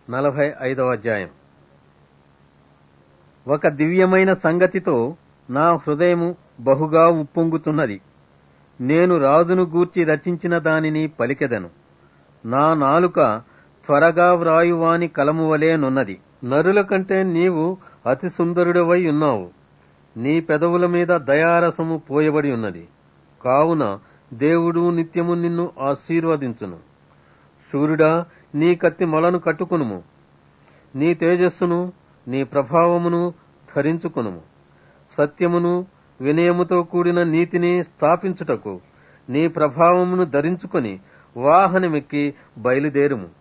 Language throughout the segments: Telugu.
నలభై ఐదవ అధ్యాయం ఒక దివ్యమైన సంగతితో నా హృదయము బహుగా ఉప్పొంగుతున్నది నేను రాజును గూర్చి రచించిన దానిని పలికెదను నా నాలుక త్వరగా వ్రాయువాని కలము వలెనున్నది నరుల కంటే నీవు అతి సుందరుడవై ఉన్నావు నీ పెదవుల మీద దయారసము పోయబడి ఉన్నది కావున దేవుడు నిత్యము నిన్ను ఆశీర్వదించును సూర్యుడా నీ కత్తి మొలను కట్టుకునుము నీ తేజస్సును నీ ప్రభావమును ధరించుకునుము సత్యమును వినయముతో కూడిన నీతిని స్థాపించుటకు నీ ప్రభావమును ధరించుకొని వాహనమెక్కి బయలుదేరుము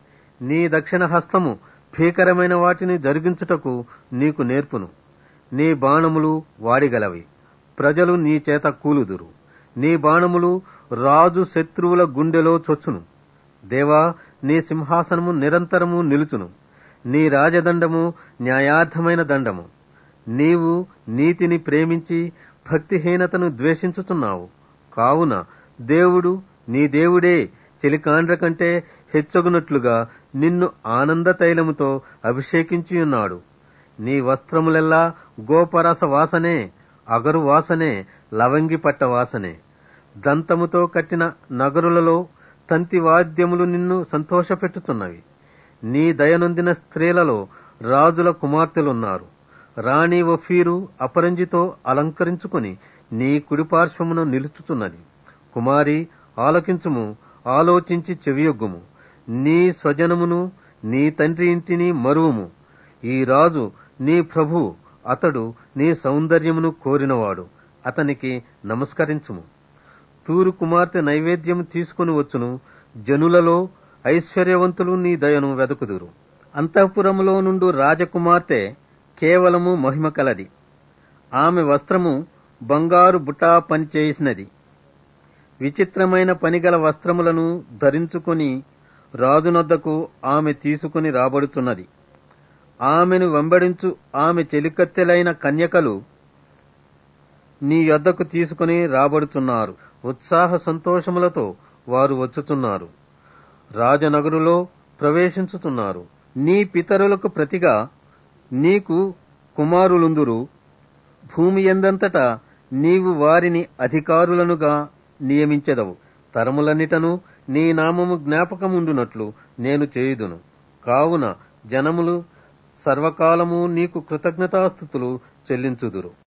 నీ దక్షిణ హస్తము భీకరమైన వాటిని జరిగించుటకు నీకు నేర్పును నీ బాణములు వాడిగలవి ప్రజలు నీ చేత కూలుదురు నీ బాణములు రాజు శత్రువుల గుండెలో చొచ్చును దేవా నీ సింహాసనము నిరంతరము నిలుచును నీ రాజదండము న్యాయార్థమైన దండము నీవు నీతిని ప్రేమించి భక్తిహీనతను ద్వేషించుతున్నావు కావున దేవుడు నీ దేవుడే చెలికాండ్ర కంటే హెచ్చగునట్లుగా నిన్ను ఆనంద తైలముతో అభిషేకించియున్నాడు నీ వస్త్రములెల్లా గోపరస వాసనే అగరు వాసనే లవంగి పట్ట వాసనే దంతముతో కట్టిన నగరులలో తంతి వాద్యములు నిన్ను సంతోషపెట్టుతున్నవి నీ దయనొందిన స్త్రీలలో రాజుల కుమార్తెలున్నారు రాణి ఒఫీరు అపరంజితో అలంకరించుకుని నీ కుడిపార్శ్వమున నిలుచుతున్నది కుమారి ఆలకించుము ఆలోచించి చెవియొగ్గుము నీ స్వజనమును నీ తండ్రి ఇంటిని మరువుము ఈ రాజు నీ ప్రభు అతడు నీ సౌందర్యమును కోరినవాడు అతనికి నమస్కరించుము తూరు కుమార్తె నైవేద్యం తీసుకుని వచ్చును జనులలో ఐశ్వర్యవంతులు నీ దయను వెదకుదురు అంతఃపురములో నుండు రాజకుమార్తె కేవలము మహిమ కలది ఆమె వస్త్రము బంగారు బుటా పనిచేసినది విచిత్రమైన పనిగల వస్త్రములను ధరించుకుని రాజునొద్దకు ఆమె తీసుకుని రాబడుతున్నది ఆమెను వెంబడించు ఆమె చెలికత్తెలైన కన్యకలు నీ యొద్దకు తీసుకుని రాబడుతున్నారు ఉత్సాహ సంతోషములతో వారు వచ్చుతున్నారు రాజనగరులో ప్రవేశించుతున్నారు నీ పితరులకు ప్రతిగా నీకు కుమారులుందురు భూమి ఎందంతటా నీవు వారిని అధికారులనుగా నియమించెదవు తరములన్నిటను నీ నామము జ్ఞాపకముండునట్లు నేను చేయుదును కావున జనములు సర్వకాలము నీకు కృతజ్ఞతాస్థుతులు చెల్లించుదురు